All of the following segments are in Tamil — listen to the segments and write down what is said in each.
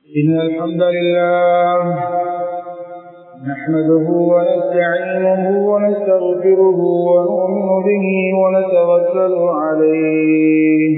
إن الحمد لله نحمده ونستعينه ونستغفره ونؤمن به ونتوكل عليه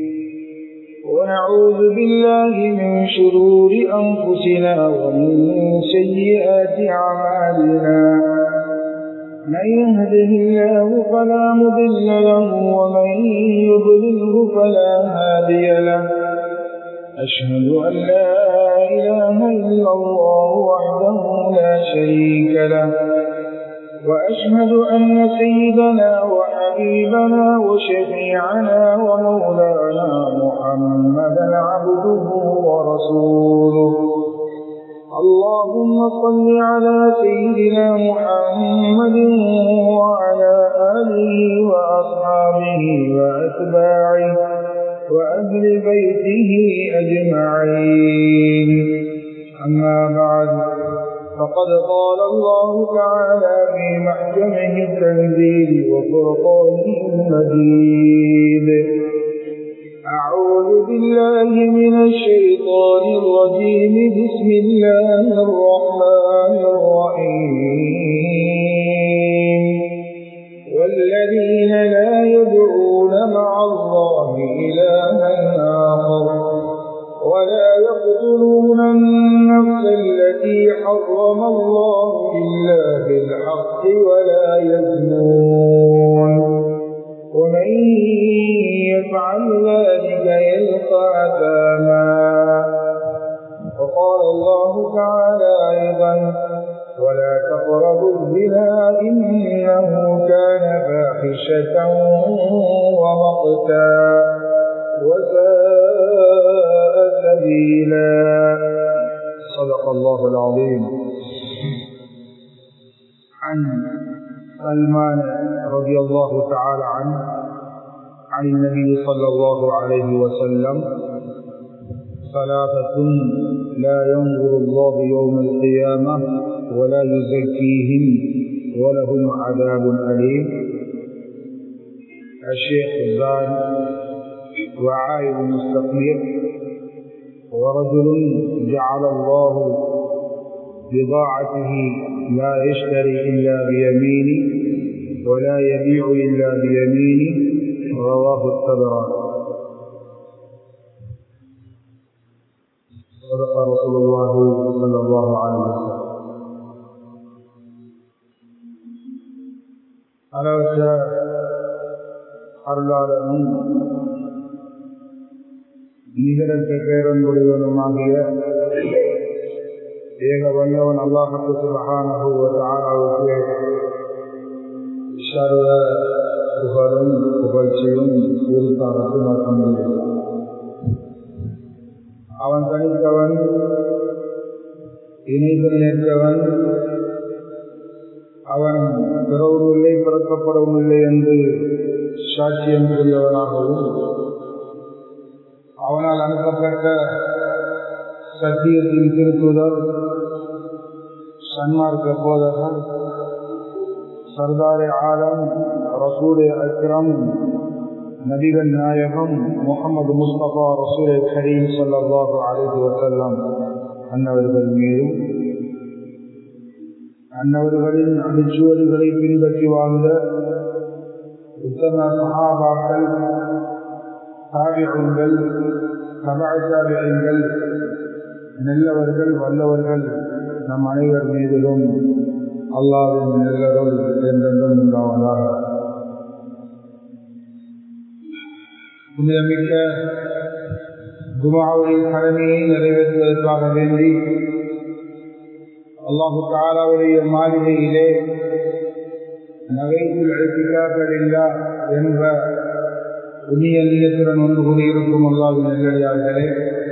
ونعوذ بالله من شرور أنفسنا ومن سيئات أعمالنا من يهده الله فلا مضل له ومن يضلله فلا هادي له أشهد أن لا إله إلا الله وحده لا شريك له وأشهد أن سيدنا وحبيبنا وشفيعنا ومولانا محمدا عبده ورسوله اللهم صل على سيدنا محمد وعلى آله وأصحابه وأتباعه وأهل بيته أجمعين أما بعد فقد قال الله تعالى في محكمه التنزيل وفرقانه المجيد أعوذ بالله من الشيطان الرجيم بسم الله الرحمن الرحيم والذين لا يدعون مع الله إلها آخر ولا يقتلون النفس التي حرم الله إلا بالحق ولا يزنون ومن يفعل ذلك يلقى أثاما وقال الله تعالى أيضا ولا تقربوا الزنا إنه كان فاحشة ومقتا وساء سبيلا صدق الله العظيم عن سلمان رضي الله تعالى عنه عن النبي صلى الله عليه وسلم ثلاثة لا ينظر الله يوم القيامة ولا يزكيهم ولهم عذاب أليم الشيخ الزان وعائد مستقيم ورجل جعل الله بضاعته لا يشتري إلا بيمينه ولا يبيع إلا بيمينه رواه الطبراني صدق رسول الله صلى الله عليه وسلم அளவற்ற அருளாளனும் நிகரற்ற பேரன்புடையவனுமாகிய ஏக வல்லவன் அல்லாஹத்து சுபகானவுக்கு சர்வ புகழும் புகழ்ச்சியும் பூரித்தாகட்டும் மற்றும் அவன் தனித்தவன் இணைந்து நேற்றவன் அவன் பிறவும் இல்லை பிறக்கப்படவும் இல்லை என்று சாட்சியம் கூறியவனாகவும் அவனால் அனுப்பப்பட்ட சத்தியத்தின் திருத்துதர் சன்மார்க்க போதகர் சர்தாரே ஆலம் ரசூலே அக்ரம் நபிகள் நாயகம் முகமது முஸ்தபா ரசூலை கரீம் சல்லாஹு அலைஹி வசல்லம் அன்னவர்கள் மீதும் அன்னவர்களின் அடிச்சுவடுகளை பின்பற்றி வாழ்ந்த உத்தம சகாபாக்கள் தாவியங்கள் சபாச்சாரியங்கள் நல்லவர்கள் வல்லவர்கள் நம் அனைவர் மீதிலும் அல்லாவின் நல்லவர்கள் என்றென்றும் உண்டாவதாக புனிதமிக்க குமாவுடைய கடமையை நிறைவேற்றுவதற்காக வேண்டி அல்லாஹு தாலாவுடைய மாளிகையிலே நகைத்தில் அழைப்பிக்காக்கலில்லா என்ற புண்ணிய நீயத்துடன் ஒன்று கூடியிருக்கும் அல்லாவின் நெல்லடியார்களே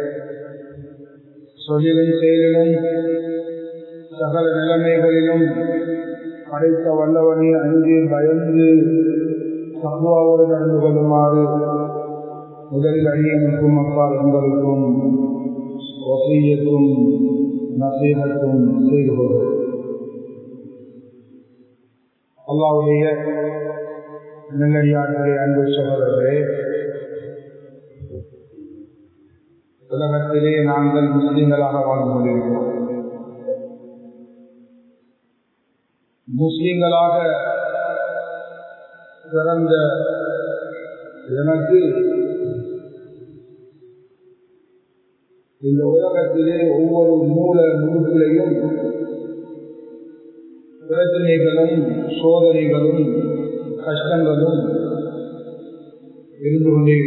சொல்லிலும் செயலிலும் சகல நிலைமைகளிலும் படைத்த வல்லவனை அஞ்சு பயந்து சகுவாவோடு நடந்து கொள்ளுமாறு முதலில் அடியனுக்கும் அப்பால் உங்களுக்கும் வசீயத்தும் நசீகத்தும் செய்து கொள்வது அல்லாவுடைய நல்லடியார்களே அன்பு சகோதரர்களே உலகத்திலே நாங்கள் முஸ்லிம்களாக வாழ்ந்து கொண்டிருக்கிறோம் முஸ்லிம்களாக பிறந்த எனக்கு இந்த உலகத்திலே ஒவ்வொரு மூல முழுக்கிலையும் பிரச்சனைகளும் சோதனைகளும் கஷ்டங்களும் இருந்து கொண்டே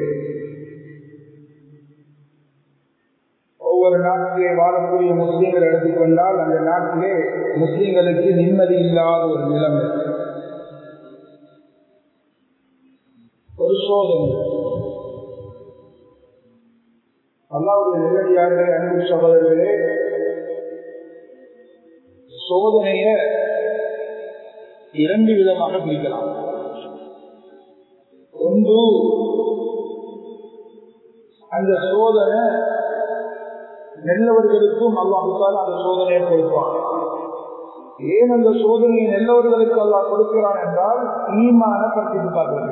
ஒவ்வொரு நாட்டிலே வாழக்கூடிய முஸ்லீம்கள் எடுத்துக்கொண்டால் அந்த நாட்டிலே முஸ்லீம்களுக்கு நிம்மதி இல்லாத ஒரு நிலைமை ஒரு சோதனை அல்லாவுடைய நிலையாக அன்பு சகோதரர்களே சோதனைய இரண்டு விதமாக பிரிக்கலாம் ஒன்று அந்த சோதனை நல்லவர்களுக்கும் அல்லாஹால அந்த சோதனையை கொடுப்பான் ஏன் அந்த சோதனையை நல்லவர்களுக்கு அல்லாஹ் கொடுக்கிறான் என்றால் ஈமான படுத்தி பார்க்கிறது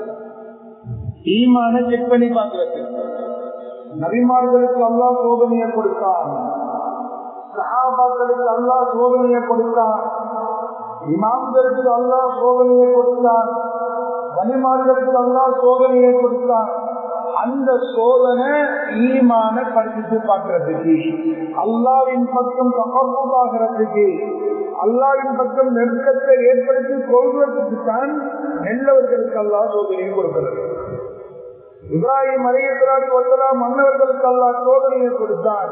ஈமான செக் பண்ணி பார்க்கிறது நபிமார்களுக்கு அல்லா சோதனையை கொடுத்தான் சகாபாக்களுக்கு அல்லா சோதனையை கொடுத்தான் இமாம்களுக்கு அல்லா சோதனையை கொடுத்தான் வனிமார்களுக்கு அல்லா சோதனையை கொடுத்தான் அந்த சோதனை ஈமான படித்து பார்க்கறதுக்கு அல்லாவின் பக்கம் தகவலாகிறதுக்கு அல்லாவின் பக்கம் நெருக்கத்தை ஏற்படுத்தி கொள்வதற்கு தான் நல்லவர்களுக்கு அல்லா சோதனையை கொடுக்கிறது இப்ராஹிம் அலையத்திலாடி வந்தலாம் மன்னவர்களுக்கு அல்லா சோதனையை கொடுத்தான்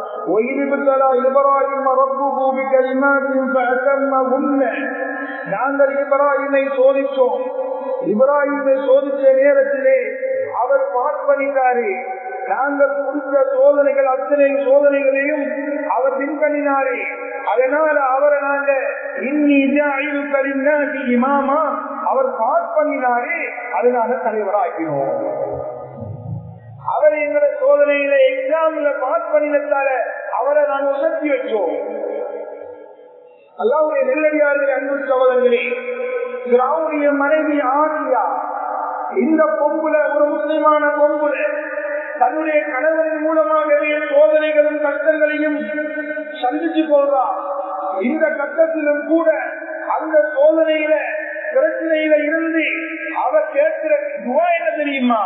நாங்கள் இப்ராஹிமை சோதித்தோம் இப்ராஹிமை சோதித்த நேரத்திலே அவர் பாட் பண்ணிட்டாரு நாங்கள் கொடுத்த சோதனைகள் அத்தனை சோதனைகளையும் அவர் பின்பற்றினாரே அதனால அவரை நாங்க இன்னி இமாமா அவர் பாட் பண்ணினாரே அதனால தலைவராக்கினோம் அவர் எங்களை சோதனையில எக்ஸாம்ல பாஸ் பண்ணினதால அவரை நாங்க உணர்த்தி வச்சோம் அல்லாவுடைய நெல்லடியார்கள் அன்பு சகோதரர்களே திராவுடைய மனைவி ஆசியா இந்த பொம்புல ஒரு முஸ்லிமான பொம்புல தன்னுடைய கணவரின் மூலமாகவே சோதனைகளும் கஷ்டங்களையும் சந்திச்சு கொள்றார் இந்த கட்டத்திலும் கூட அந்த சோதனையில பிரச்சனையில இருந்து அவர் கேட்கிற துவா என்ன தெரியுமா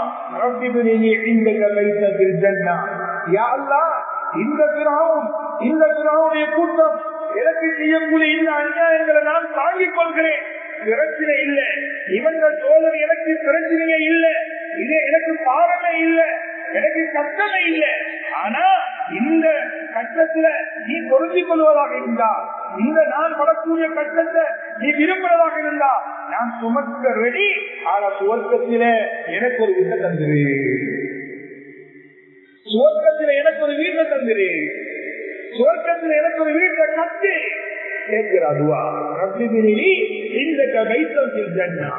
இந்த பிராவும் இந்த பிராவுடைய கூட்டம் எனக்கு செய்யக்கூடிய இந்த அநியாயங்களை நான் தாங்கிக் கொள்கிறேன் பிரச்சனை இல்லை இவங்க சோதனை எனக்கு பிரச்சனையே இல்லை இது எனக்கு பாடமே இல்லை எனக்கு கஷ்டமே இல்லை ஆனா இந்த கஷ்டத்துல நீ பொருந்திக் கொள்வதாக இருந்தா இந்த நான் படக்கூடிய கஷ்டத்தை நீ விரும்புறதாக இருந்தா நான் சுமக்க ரெடி ஆனா சுவர்க்கத்தில எனக்கு ஒரு வீட்டை தந்துரு சுவர்க்கத்தில எனக்கு ஒரு வீட்டை தந்துரு சுவர்க்கத்தில் எனக்கு ஒரு வீட்டை கட்டு கேட்கிறாதுவா ரப்பிபினி இந்த வைத்தத்தில் ஜன்னா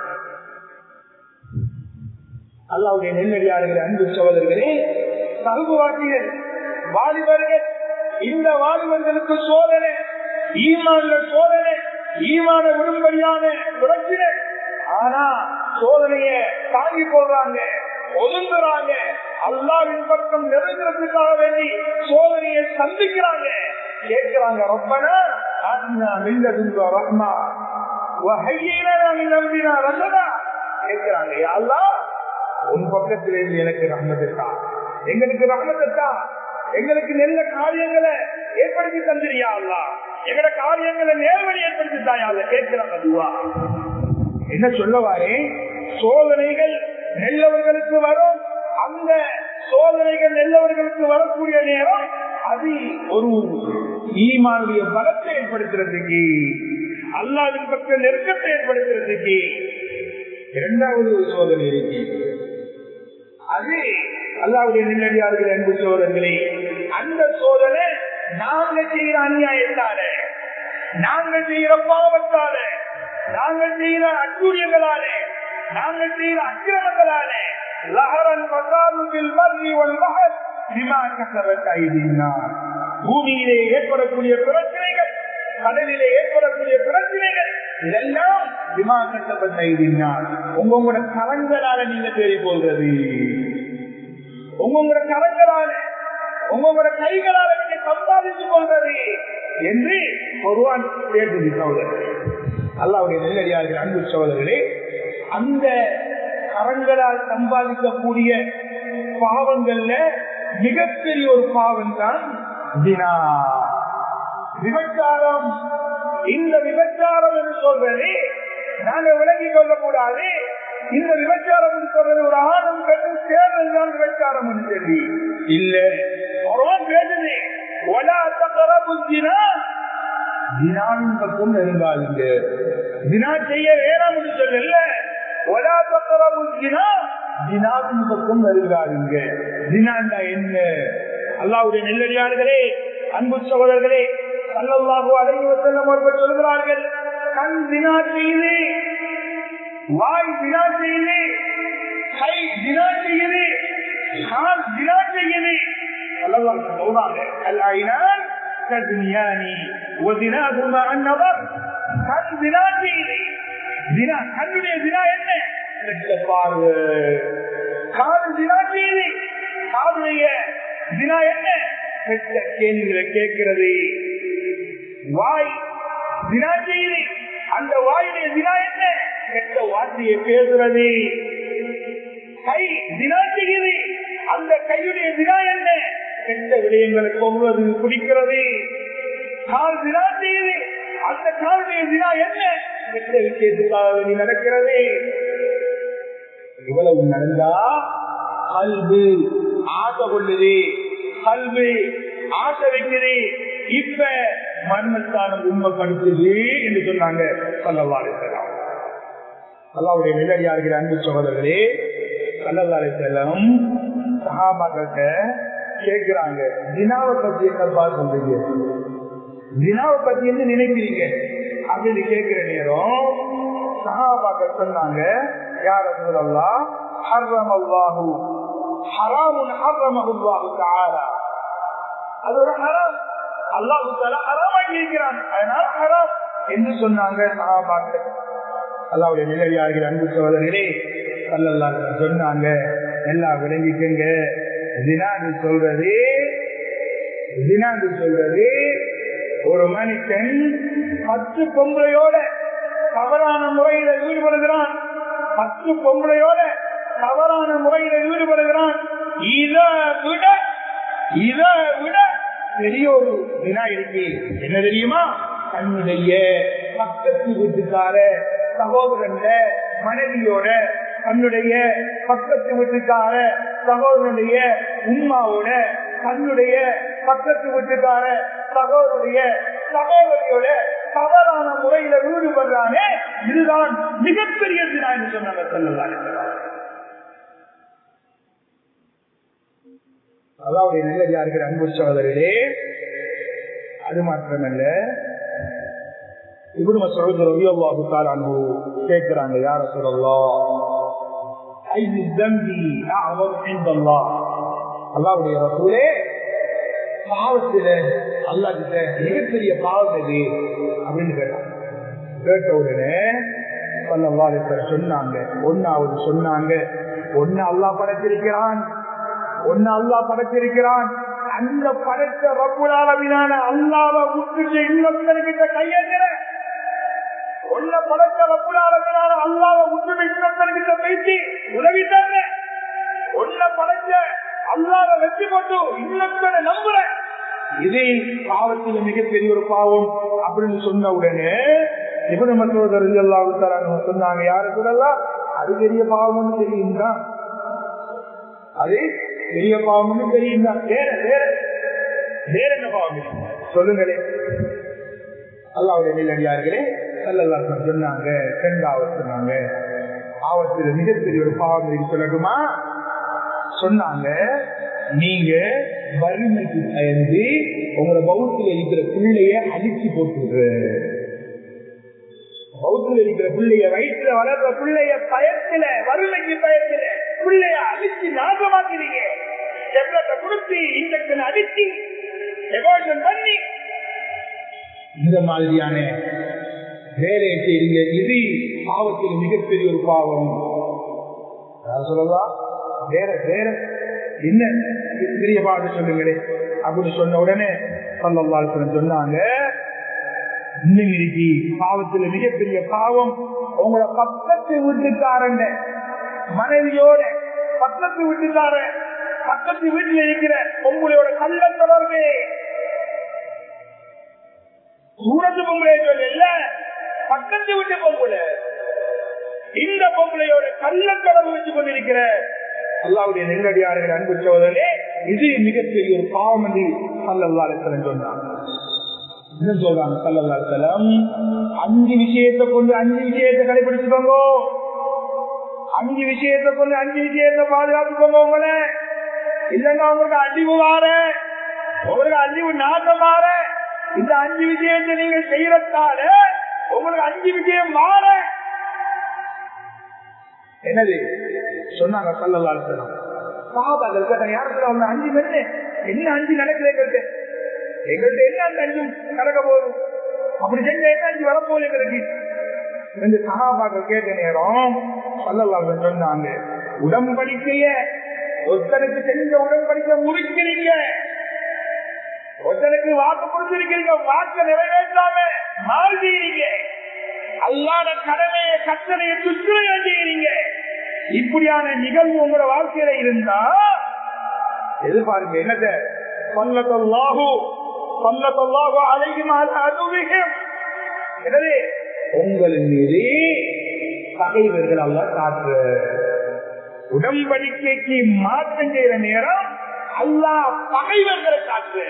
அல்லாவுடைய நெல்லடியாளர்களே அன்பு சகோதரர்களே சகுவாசிகள் வாலிபர்கள் இந்த வாலிபர்களுக்கு சோதனை ஈமான சோதனை ஈமான விடும்படியான பிரச்சனை ஆனா சோதனைய தாங்கி போடுறாங்க ஒதுங்குறாங்க அல்லாவின் பக்கம் நெருங்குறதுக்காக வேண்டி சோதனையை சந்திக்கிறாங்க கேட்கிறாங்க ரொம்பனா மில்லதுங்க ரஹ்மா நம்பினா ரசதா கேட்கிறாங்க அல்லா உன் பக்கத்திலிருந்து எனக்கு ரஹ்மத்தா எங்களுக்கு ரஹ்மத்தா எங்களுக்கு நல்ல காரியங்களை ஏற்படுத்தி தந்திரியா அல்லா எங்கட காரியங்களை நேர்வழி ஏற்படுத்தி தாயா கேட்கிறாங்க அதுவா என்ன சொல்லவாரே சோதனைகள் நெல்லவர்களுக்கு வரும் அந்த சோதனைகள் நெல்லவர்களுக்கு வரக்கூடிய நேரம் அது ஒரு ஈமானுடைய பலத்தை ஏற்படுத்துறதுக்கு அல்லாவின் பக்கம் நெருக்கத்தை ஏற்படுத்துறதுக்கு இரண்டாவது ஒரு சோதனை இருக்கு அது அல்லாவுடைய நெல்லடியார்கள் அன்பு சோதர்களே அந்த சோதனை நாங்க செய்யற அநியாயத்தால நாங்கள் செய்யற பாவத்தால நாங்கள் செய்யற அச்சூரியங்களாலே நாங்கள் செய்யற அக்கிரமங்களாலே லஹரன் வசாலுவில் மர்ரி ஒல் மகர் பூமியிலே ஏற்படக்கூடிய பிரச்சனைகள் கடலிலே ஏற்படக்கூடிய பிரச்சனைகள் இதெல்லாம் விமானப்பட்ட உங்களோட கரங்களால நீங்க தேடி போகிறது உங்களோட கரங்களால உங்களோட கைகளால நீங்க சம்பாதித்துக் கொள்வது என்று ஒருவான் பேசுது சகோதரர்களே அல்லாவுடைய நெல்லடியார்கள் அன்பு சகோதரர்களே அந்த கரங்களால் சம்பாதிக்கக்கூடிய பாவங்கள்ல மிகப்பெரிய ஒரு பாவம் தான் தினா விபச்சாரம் இந்த விபச்சாரம் என்று சொல்றது நாங்க விளங்கிக் கொள்ளக்கூடாது இந்த விபச்சாரம் என்று சொல்றது ஒரு ஆணும் பெண்ணும் சேர்ந்ததுதான் விபச்சாரம் என்று சொல்லி இல்ல ஒருவன் பேசுது ஒலா தக்கர புத்தினா தினாவின் பக்கம் நெருங்காதுங்க தினா செய்ய வேணாம் என்று சொல்லல ஒலா தக்கர புத்தினா தினாவின் பக்கம் நெருங்காதுங்க தினாண்டா என்ன அல்லாவுடைய நெல்லடியார்களே அன்பு சகோதரர்களே அல்லல்லாஹு அலைஹி வஸல்லம் அவர்கள் சொல்கிறார்கள் கண் தினா செய்து வாய் தினா செய்து கை தினா செய்யுது கால் தினா செய்யுது அல்லாஹ் சொல்றாங்க அல் ஐனான் கதுனியானி வதினாஹுமா அன்னவர் கண் தினா செய்து தினா கண்ணுடைய தினா என்ன கெட்ட பார்வை கால் தினா செய்து காதுடைய தினா என்ன கெட்ட கேள்விகளை கேட்கிறது வாய் தினா செய்து அந்த வாயுடைய தினா என்ன கெட்ட வார்த்தையை பேசுறது கை தினா செய்யுது அந்த கையுடைய தினா என்ன கெட்ட விடயங்களை கொள்வது குடிக்கிறது கால் தினா செய்யுது அந்த காலுடைய தினா என்ன கெட்ட விஷயத்துக்காக வேண்டி நடக்கிறது இவ்வளவு நடந்தா கல்வி ஆசை கொள்ளுது கல்வி ஆசை வைக்குது இப்ப மர்மஸ்தானம் உண்மைப்படுத்துது என்று சொன்னாங்க சொல்லவாறு அல்லாவுடைய நிலையாகிற அன்பு சகோதரர்களே கல்லல்லாரை செல்லம் சகாபாக்கிட்ட கேட்கிறாங்க தினாவை பத்தி என்னப்பா சொல்றீங்க தினாவை பத்தி என்ன நினைக்கிறீங்க அப்படின்னு கேட்கிற நேரம் சகாபாக்க சொன்னாங்க யார சொல்லலாம் ஹர்ரம் அல்லாஹு ஹராமுன் ஹர்ரமஹுல்லாஹு தஆலா அது ஒரு ஹராம் அல்லாஹு தஆலா ஹராமாக்கி இருக்கிறான் அதனால ஹராம் என்று சொன்னாங்க சகாபாக்கள் அல்லாவுடைய நிலையாகிற அன்பு சோதரர்களே அல்லல்லா சொன்னாங்க எல்லாம் விளங்கிக்கங்க தினாண்டு சொல்றது தினாண்டு சொல்றது ஒரு மனுஷன் பத்து பொம்பளையோட தவறான முறையில ஈடுபடுகிறான் பத்து பொம்பளையோட தவறான முறையில ஈடுபடுகிறான் இதை விட இதை விட பெரிய ஒரு வினா இருக்கு என்ன தெரியுமா தன்னுடைய பக்கத்து வீட்டுக்கார சகோதரன் மனைவியோட தன்னுடைய பக்கத்து வீட்டுக்கார சகோதரனுடைய உண்மாவோட தன்னுடைய பக்கத்து வீட்டுக்கார சகோதரிய சகோதரியோட தவறான முறையில ஈடுபடுறானே இதுதான் மிகப்பெரிய தினா என்று சொன்னாங்க சொல்லலாம் அதாவது நல்லதா இருக்கிற அன்பு சகோதரர்களே அது மாத்திரமல்ல இவரு மசோது ரவியல்லாஹு தாலானு கேட்கிறாங்க யார சொல்லலாம் ஐந்து தம்பி அல்லாவுடைய ரசூலே பாவத்துல அல்லா கிட்ட மிகப்பெரிய பாவம் எது அப்படின்னு கேட்டாங்க கேட்ட உடனே சொன்னாங்க ஒன்னாவது சொன்னாங்க ஒன்னு அல்லா படைத்திருக்கிறான் ஒன்னு அல்லா படைத்திருக்கிறான் அந்த படைத்த ரப்புலாளவினான அல்லாவை விட்டுட்டு இன்னொருத்தர்கிட்ட கையேந்திர ஒன்ன படைத்த ரப்புலாளவினான அல்லாவை விட்டுட்டு இன்னொருத்தர்கிட்ட பேசி உதவி தர ஒன்ன படைச்ச அல்லாத வெற்றி போட்டு இன்னொருத்தரை நம்புற இது பாவத்தில் மிகப்பெரிய ஒரு பாவம் அப்படின்னு சொன்ன உடனே இவனு மற்றவர் எல்லாம் சொன்னாங்க யாரு சொல்லலாம் அது பெரிய பாவம்னு தெரியுங்களா அது பெரிய பாவம்னு தெரியுங்களா வேற வேற வேற என்ன பாவம் சொல்லுங்களே அல்லாவுடைய நிலையார்களே செல்லல்லாம் சொன்னாங்க ரெண்டாவது சொன்னாங்க ஆவத்தில் மிகப்பெரிய ஒரு பாவம் சொல்லட்டுமா சொன்னாங்க நீங்க வறுமைக்கு பயந்து உங்களோட பௌத்தில் இருக்கிற பிள்ளைய அழிச்சு போட்டுரு பௌத்தில் இருக்கிற பிள்ளைய வயிற்றுல வளர்ற பிள்ளைய பயத்துல வறுமைக்கு பயத்துல பிள்ளைய அழிச்சு நாசமாக்கிறீங்க செவ்வத்தை கொடுத்து இன்ஜெக்ஷன் அடிச்சு எவாஷன் பண்ணி இந்த மாதிரியான வேலையை செய்றீங்க இது பாவத்தில் மிகப்பெரிய ஒரு பாவம் சொல்லலாம் வேற வேற என்ன பெரிய பாட்டு சொல்லுங்களே அப்படின்னு சொன்ன உடனே சல்லல்லாஹு சொன்னாங்க இன்னும் இருக்கு பாவத்துல மிகப்பெரிய பாவம் உங்களோட பக்கத்து வீட்டுக்காரங்க மனைவியோட பக்கத்து வீட்டுக்கார பக்கத்து வீட்டுல இருக்கிற உங்களோட கள்ள தொடர்பு சூரத்து பொம்பளை சொல்ல பக்கத்து வீட்டு பொம்பளை இந்த பொம்பளையோட கள்ள தொடர்பு வச்சு கொண்டிருக்கிற அல்லாவுடைய நெல்லடியார்கள் அன்பு சோதரே இது மிகப்பெரிய ஒரு பாவம் என்று சல்லல்லாஹு சொன்னாங்க என்ன சொல்றாங்க சல்லல்லாஹு அஞ்சு விஷயத்தை கொண்டு அஞ்சு விஷயத்தை கடைபிடிச்சுக்கோங்க அஞ்சு விஷயத்தை கொண்டு அஞ்சு விஷயத்தை பாதுகாத்துக்கோங்க உங்களை இல்லைன்னா உங்களுக்கு அழிவு வார உங்களுக்கு அழிவு நாட்டம் மாற இந்த அஞ்சு விஷயத்தை நீங்க செய்யறதால உங்களுக்கு அஞ்சு விஷயம் மாற என்னது சொன்னாங்க சல்லல்லாஹு சஹாபாக்கள் கேட்டாங்க யாருக்கு அவங்க அஞ்சு பேரு என்ன அஞ்சு நடக்குது எங்கள்கிட்ட எங்கள்கிட்ட என்ன அந்த அஞ்சு நடக்க போகுது அப்படி செஞ்ச என்ன அஞ்சு வரப்போகுது எங்களுக்கு இந்த சகாபாக்கள் கேட்ட நேரம் சல்லல்லாஹு சொன்னாங்க உடம்படிக்கைய ஒருத்தனுக்கு செஞ்ச உடன்படிக்கை முறிக்கிறீங்க ஒருத்தனுக்கு வாக்கு கொடுத்திருக்கிறீங்க வாக்கு நிறைவேற்றாம மாறுகிறீங்க அல்லாத கடமையை கட்டளையை சுற்றுலையா செய்கிறீங்க இப்படியான நிகழ்வு உங்களோட வாழ்க்கையில இருந்தா எதிர்பாருங்க என்னத சொல்லத்தல்லாஹு சொல்லத்தல்லாஹு அழகிமா அதுவிகம் எனவே உங்களின் மீது பகைவர்கள் அல்ல காற்று உடன்படிக்கைக்கு மாற்றம் செய்யற நேரம் அல்லா பகைவர்களை காற்று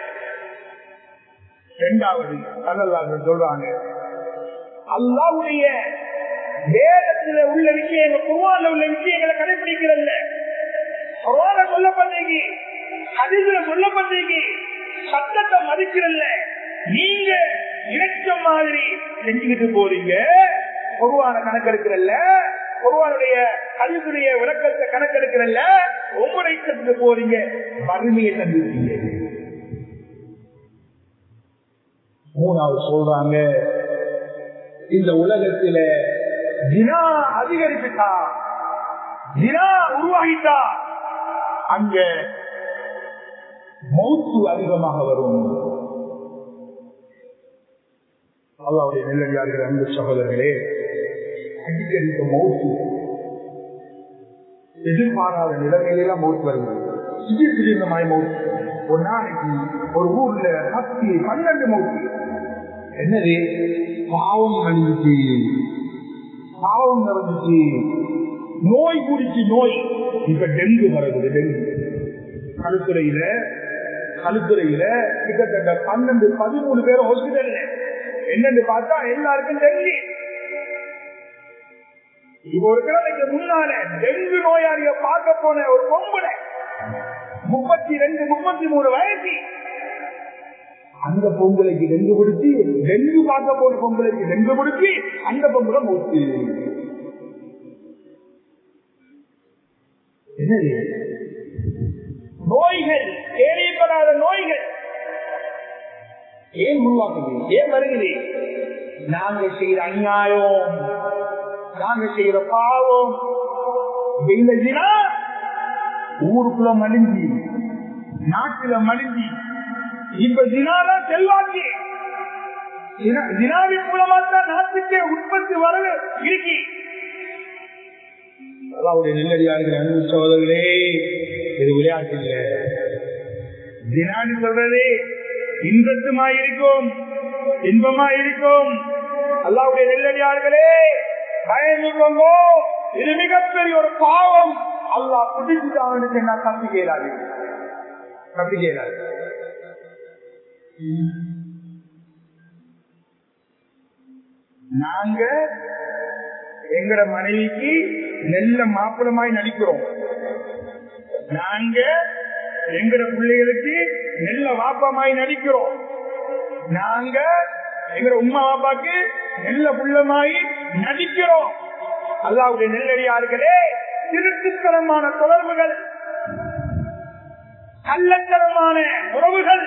இரண்டாவது அல்லல்லார்கள் சொல்றாங்க அல்லாவுடைய வேதத்துல உள்ள விஷயங்கள் குருவான உள்ள விஷயங்களை கடைபிடிக்கிறல்ல குருவான சொல்லப்பட்டீங்க அதிர்ல சொல்லப்பட்டீங்க சத்தத்தை மதிக்கிறல்ல நீங்க நினைச்ச மாதிரி செஞ்சுக்கிட்டு போறீங்க பொதுவான கணக்கெடுக்கிறல்ல பொதுவானுடைய கல்வியுடைய விளக்கத்தை கணக்கெடுக்கிறல்ல உங்களுடைய போறீங்க வறுமையை தந்துருக்கீங்க மூணாவது சொல்றாங்க இந்த உலகத்தில தினா அதிகரிச்சுட்டா தினா உருவாகிட்டா அங்க மௌத்து அதிகமாக வரும் அல்லாவுடைய நெல்லடியார்கள் அன்பு சகோதரர்களே அடிக்கடிக்க மௌத்து எதிர்பாராத நிலைமையிலாம் மௌத்து வருகிறது திடீர் திடீர்னமாய் மௌத்து ஒரு நாளைக்கு ஒரு ஊர்ல பத்து பன்னெண்டு மௌத்து என்னது பாவம் அழிஞ்சிச்சு பாவம் நடந்துச்சு நோய் குடிச்சு நோய் இப்ப டெங்கு வருது டெங்கு கழுத்துறையில கழுத்துறையில கிட்டத்தட்ட பன்னெண்டு பதிமூணு பேர் ஹாஸ்பிட்டல்ல என்னன்னு பார்த்தா எல்லாருக்கும் டெங்கு இப்ப ஒரு கிழமைக்கு முன்னால டெங்கு நோயாளிய பார்க்க போன ஒரு பொம்பளை முப்பத்தி ரெண்டு முப்பத்தி மூணு வயசு அந்த பொங்கலுக்கு டெங்கு பிடிச்சி டெங்கு பார்க்க போன பொங்கலுக்கு டெங்கு பிடிச்சி அந்த பொங்கலை மூச்சு என்னது நோய்கள் கேள்விப்படாத நோய்கள் ஏன் உருவாக்குது ஏன் வருகிறது நாங்க செய்யற அநியாயம் நாங்க செய்யற பாவம் இல்லைன்னா ஊருக்குள்ள மலிஞ்சி நாட்டுல மலிஞ்சி இப்ப தினாதான் செல்வாக்கு தினாவின் மூலமா தான் நாட்டுக்கே உற்பத்தி வரவு இருக்கு அல்லாவுடைய நெல்லடியார்கள் அன்பு சோதர்களே இது விளையாட்டு இல்ல தினான்னு சொல்றது இன்பத்துமா இருக்கும் இன்பமா இருக்கும் அல்லாவுடைய நெல்லடியார்களே பயந்துக்கோங்க இது மிகப்பெரிய ஒரு பாவம் அல்லா பிடிச்சுட்டான்னு என்ன தப்பி கேளாது தப்பி கேளாது நாங்க எங்கட மனைவிக்கு நெல்ல மாப்பிளமாய் நடிக்கிறோம் நாங்க எங்கட பிள்ளைகளுக்கு நெல்ல வாப்பமாய் நடிக்கிறோம் நாங்க எங்கட உமா வாப்பாக்கு நெல்ல புள்ளமாய் நடிக்கிறோம் அல்லாவுடைய நெல்லடியார்களே திருட்டுத்தனமான தொடர்புகள் கள்ளத்தனமான உறவுகள்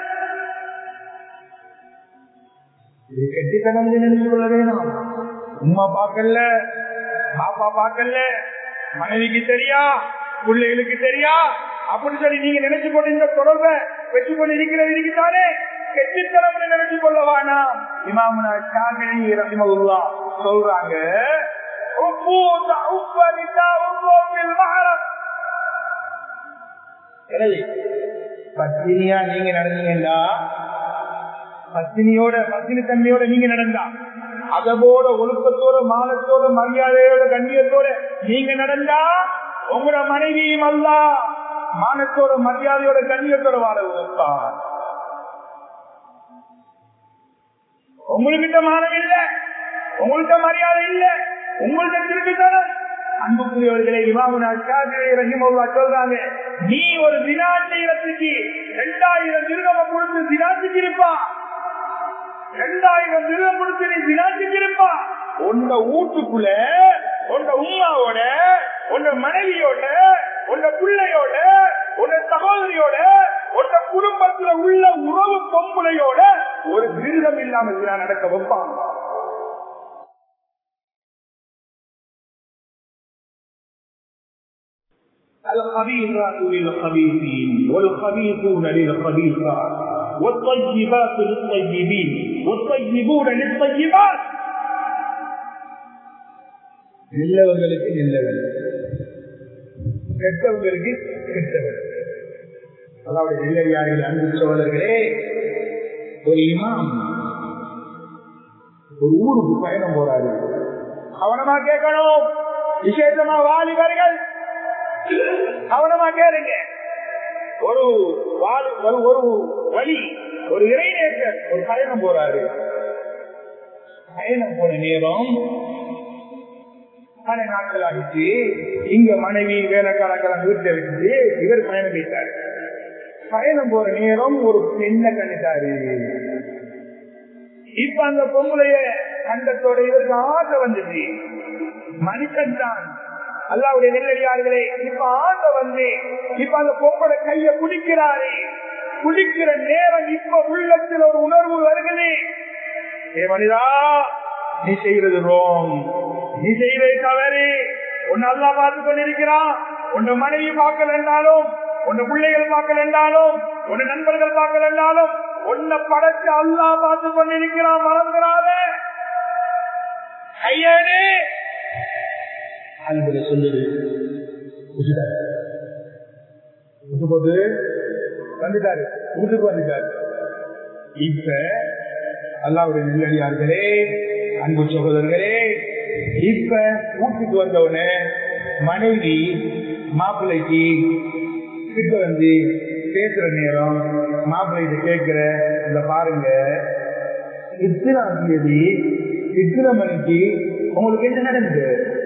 கெட்டித்தனம் நினைச்சு கொள்ள வேணாம் உமா பார்க்கல பாப்பா பார்க்கல மனைவிக்கு தெரியா பிள்ளைகளுக்கு தெரியா அப்படின்னு சொல்லி நீங்க நினைச்சு கொண்டு இந்த தொடர்பை வச்சு கொண்டு இருக்கிறது இருக்குதானே கெட்டித்தனம் நினைச்சு கொள்ளவானா இமாமுனா ஷாஃபிஈ ரஹிமஹுல்லா சொல்றாங்க உப்பு உப்பு நிதா உப்பு பில் மஹரம் எனவே பத்தினியா நீங்க நடந்தீங்கன்னா பத்தினியோட பத்தினி தன்மையோட நீங்க நடந்தா அதோட ஒழுக்கத்தோட மானத்தோட மரியாதையோட கண்ணியத்தோட நீங்க நடந்தா உங்களோட மனைவியும் அல்ல மானத்தோட மரியாதையோட கண்ணியத்தோட வாழ வைப்பார் உங்கள்கிட்ட மானம் இல்ல உங்கள்கிட்ட மரியாதை இல்ல உங்கள்கிட்ட திருட்டுத்தனம் அன்புக்குரியவர்களை இமாமுனா ரஹிமல்லா சொல்றாங்க நீ ஒரு தினா செய்யறதுக்கு ரெண்டாயிரம் திருகம் கொடுத்து தினாத்துக்கு இருப்பா ரெண்டாயிரம் திருகம் கொடுத்து நீ தினாத்துக்கு இருப்பா உன்ன வீட்டுக்குள்ள உன்ன உமாவோட உன்ன மனைவியோட உன்ன பிள்ளையோட உன்ன சகோதரியோட உன்ன குடும்பத்துல உள்ள உறவு பொம்புளையோட ஒரு திருகம் இல்லாமல் தினா நடக்க வைப்பாங்க الخبيثات للخبيثين والخبيثون للخبيثات والطيبات للطيبين والطيبون للطيبات நல்லவங்களுக்கு நல்லவன் கெட்டவங்களுக்கு கெட்டவன் அதாவது நெல்லடியார்கள் அன்பு சோழர்களே ஒரு இமாம் ஒரு ஊருக்கு பயணம் போறாரு கவனமா கேட்கணும் விசேஷமா வாலிபர்கள் கவனமா கேளுங்க ஒரு ஒரு ஒரு வழி ஒரு இறைநேற்ற ஒரு பயணம் போறாரு பயணம் போன நேரம் பல நாட்கள் ஆகிச்சு இங்க மனைவி வேலைக்காரக்காரங்க வீட்டுல வச்சு இவர் பயணம் போயிட்டாரு பயணம் போற நேரம் ஒரு பெண்ணை கண்டுட்டாரு இப்ப அந்த பொம்பளைய கண்டத்தோட இவருக்கு ஆசை வந்துச்சு மனுஷன் தான் அல்லாவுடைய நெல்லடியார்களே இப்ப ஆண்ட வந்து இப்ப அந்த பொம்பளை கைய குடிக்கிறாரு குடிக்கிற நேரம் இப்ப உள்ளத்தில் ஒரு உணர்வு வருகிறது ஏ மனிதா நீ செய்யறது ரோம் நீ செய்வது தவறு உன்னை அல்லா பார்த்து கொண்டிருக்கிறான் உன்னை மனைவி பார்க்கல என்றாலும் உன்னை பிள்ளைகள் பார்க்கல என்றாலும் உன்னை நண்பர்கள் பார்க்கல என்றாலும் உன்னை படைச்சு அல்லா பார்த்து கொண்டிருக்கிறான் மறந்துடாத ஐயனே அன்புல சொல்லுது போட்டு வந்துட்டாரு வீட்டுக்கு வந்துட்டாரு இப்ப அல்லாவுடைய நெல்லடியார்களே அன்பு சகோதரர்களே இப்ப வீட்டுக்கு வந்தவன மனைவி மாப்பிள்ளைக்கு கிட்ட வந்து பேசுற நேரம் மாப்பிள்ளைகிட்ட கேட்கிற இந்த பாருங்க இத்தனாம் தேதி இத்தனை மணிக்கு உங்களுக்கு என்ன நடந்தது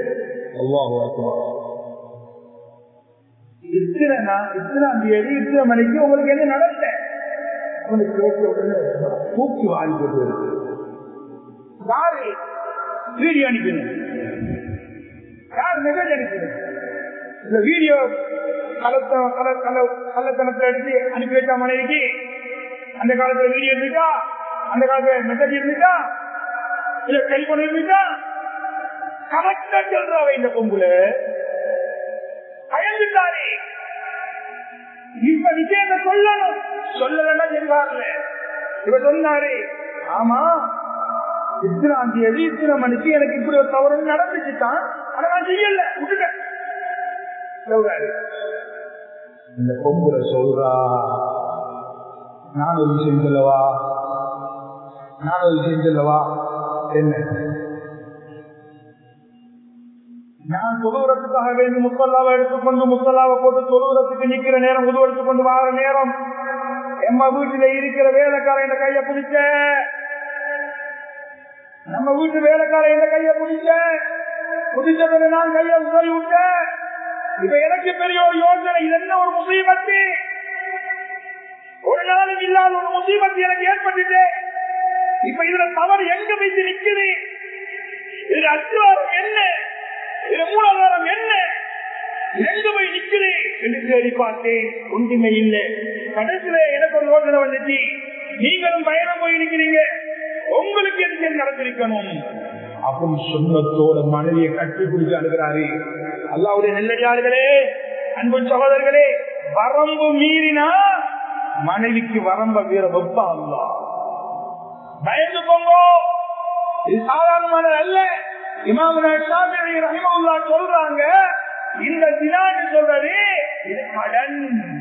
இத்தனாம் தேதி இத்தனை மணிக்கு உங்களுக்கு என்ன நடந்த உங்களுக்கு கேட்க உடனே தூக்கி வாங்கி போட்டு இருக்கு யாரு வீடியோ அனுப்பினு யார் மெசேஜ் அனுப்பினு இந்த வீடியோ கள்ளத்தனத்தை எடுத்து அனுப்பி வச்சா மனைவிக்கு அந்த காலத்துல வீடியோ இருந்துட்டா அந்த காலத்துல மெசேஜ் இருந்துட்டா இல்ல டெலிபோன் இருந்துட்டா கரெக்டா சொல்றாவ இந்த பொம்புல பயந்துட்டாரே இப்ப விஷயத்தை சொல்லணும் சொல்லலன்னா தெரிவார்ல இவ சொன்னாரு ஆமா இத்தனாம் தேதி இத்தனை மணிக்கு எனக்கு இப்படி ஒரு தவறு நடந்துச்சுதான் ஆனா நான் செய்யல விட்டுட்டேன் சொல்றாரு இந்த பொம்புல சொல்றா நான் ஒரு விஷயம் சொல்லவா நான் ஒரு விஷயம் சொல்லவா என்ன நான் தொழுவுறதுக்காக வேண்டி முத்தல்லாவை எடுத்துக்கொண்டு முத்தல்லாவை போட்டு தொழுவுறதுக்கு நிக்கிற நேரம் உது எடுத்துக்கொண்டு வார நேரம் எம்ம வீட்டுல இருக்கிற வேலைக்கார இந்த கைய பிடிச்ச நம்ம வீட்டு வேலைக்கார இந்த கைய பிடிச்ச புதிச்சதுல நான் கைய உதவி விட்டேன் இப்ப எனக்கு பெரிய ஒரு யோசனை இது என்ன ஒரு முசீபத்து ஒரு நாளும் இல்லாத ஒரு முசீபத்து எனக்கு ஏற்பட்டுட்டு இப்ப இதுல தவறு எங்க வைத்து நிக்குது இதுல அச்சுவாரம் என்ன இது மூலாதாரம் என்ன எங்க போய் நிக்குது என்று தேடி பார்த்தேன் ஒன்றுமே இல்லை கடைசியில எனக்கு ஒரு யோசனை வந்துச்சு நீங்களும் பயணம் போய் நிக்கிறீங்க உங்களுக்கு எதுக்கு நடந்திருக்கணும் அப்படின்னு சொன்னத்தோட மனைவியை கட்டி பிடிச்சு அழுகிறாரு அல்லாவுடைய நெல்லடியார்களே அன்பு சகோதரர்களே வரம்பு மீறினா மனைவிக்கு வரம்ப வீர வெப்பா அல்லா பயந்து போங்க இது சாதாரணமானது அல்ல இமாம் ரஹிமவுல்லா சொல்றாங்க இந்த தினான்னு சொல்றது இது கடன்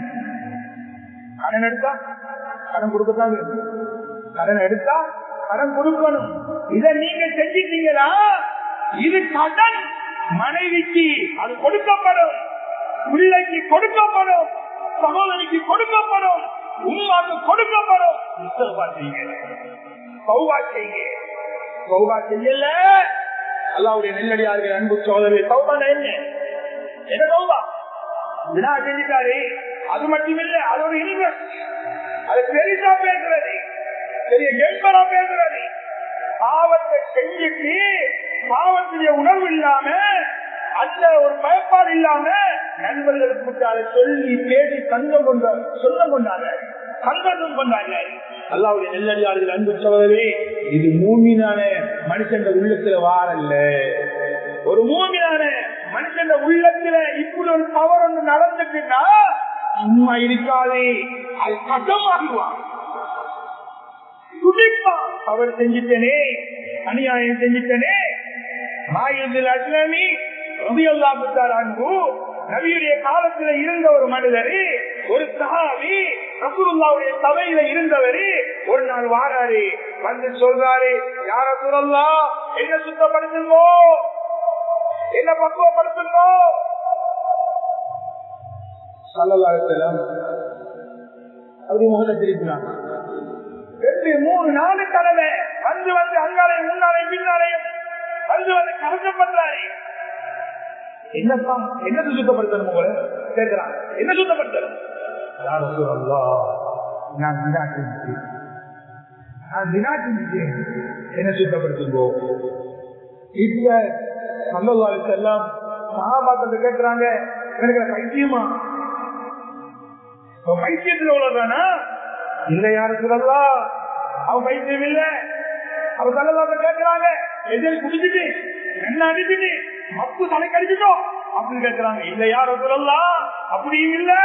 கடன் எடுத்தா கடன் கொடுக்கத்தான் வேணும். கடன் எடுத்தா கடன் கொடுக்கணும் இத நீங்க செஞ்சிட்டீங்களா இது கடன் மனைவிக்கு அது கொடுக்கப்படும் பிள்ளைக்கு கொடுக்கப்படும் சகோதரிக்கு கொடுக்கப்படும் உமாக்கு கொடுக்கப்படும் இஸ்தக்பார் செய்யுங்க. தௌபா செய்யுங்க. தௌபா செய்யல அல்லாவுடைய நெல்லடியார்கள் அன்பு சோதரி தௌபா என்ன என்ன தௌபா வினா செஞ்சுட்டாரு அது மட்டும் இல்ல அது ஒரு இன்வெஸ்ட் அது பெரிசா பேசுறது பெரிய கெம்பரா பேசுறது பாவத்தை செஞ்சுட்டு பாவத்துடைய உணர்வு இல்லாம அந்த ஒரு பயப்பாடு இல்லாம நண்பர்களுக்கு அதை சொல்லி பேசி தங்கம் கொண்ட சொந்தம் கொண்டாங்க சந்தோஷம் கொண்டாங்க அல்லாவுடைய நெல்லடியார்கள் அன்பு சோதரே இது மூமினான மனுஷன் உள்ளத்துல வாரல்ல ஒரு மூமினான மனுஷன் உள்ளத்துல இப்படி ஒரு தவறு ஒன்று நடந்துட்டுன்னா சும்மா இருக்காதே அது கட்டமாகுவான் துடிப்பான் அவர் செஞ்சிட்டனே அநியாயம் செஞ்சிட்டனே மாயத்தில் அஸ்லாமி ரபியல்லா புத்தார் அன்பு நபியுடைய காலத்துல இருந்த ஒரு மனிதர் ஒரு சஹாபி ரசூலுல்லாவுடைய சபையில இருந்தவர் ஒரு நாள் வாராரு வந்து சொல்றாரு யார சொல்லலா என்ன சுத்தப்படுத்துங்கோ என்ன பக்குவப்படுத்துங்கோ சல்லல்லாஹு அப்படி முகத்தை திருப்பினாங்க ரெண்டு மூணு நாலு தடவை வந்து வந்து அங்காலையும் முன்னாலையும் பின்னாலையும் வந்து வந்து கலக்கப்படுறாரு என்னப்பா என்ன சுத்தப்படுத்தணும் உங்களை கேட்கிறான் என்ன சுத்தப்படுத்தணும் யார் சொல்லா நான் தினா செஞ்சுட்டேன் நான் தினா செஞ்சுட்டேன் என்ன சுத்தப்படுத்துங்கோ இப்ப சல்லல்லாஹு எல்லாம் மகாபாத்திரத்தை கேட்கிறாங்க எனக்கு பைத்தியமா பைத்தியத்தில் உள்ளதானா இல்ல யாரு சொல்லலாம் அவன் பைத்தியம் இல்ல அவ சொல்லலாத கேட்கிறாங்க எதிரி குடிச்சிட்டு என்ன அடிச்சுட்டு மப்பு தலை கடிச்சிட்டோம் அப்படின்னு கேட்கிறாங்க இல்ல யார சொல்லலாம் அப்படியும் இல்ல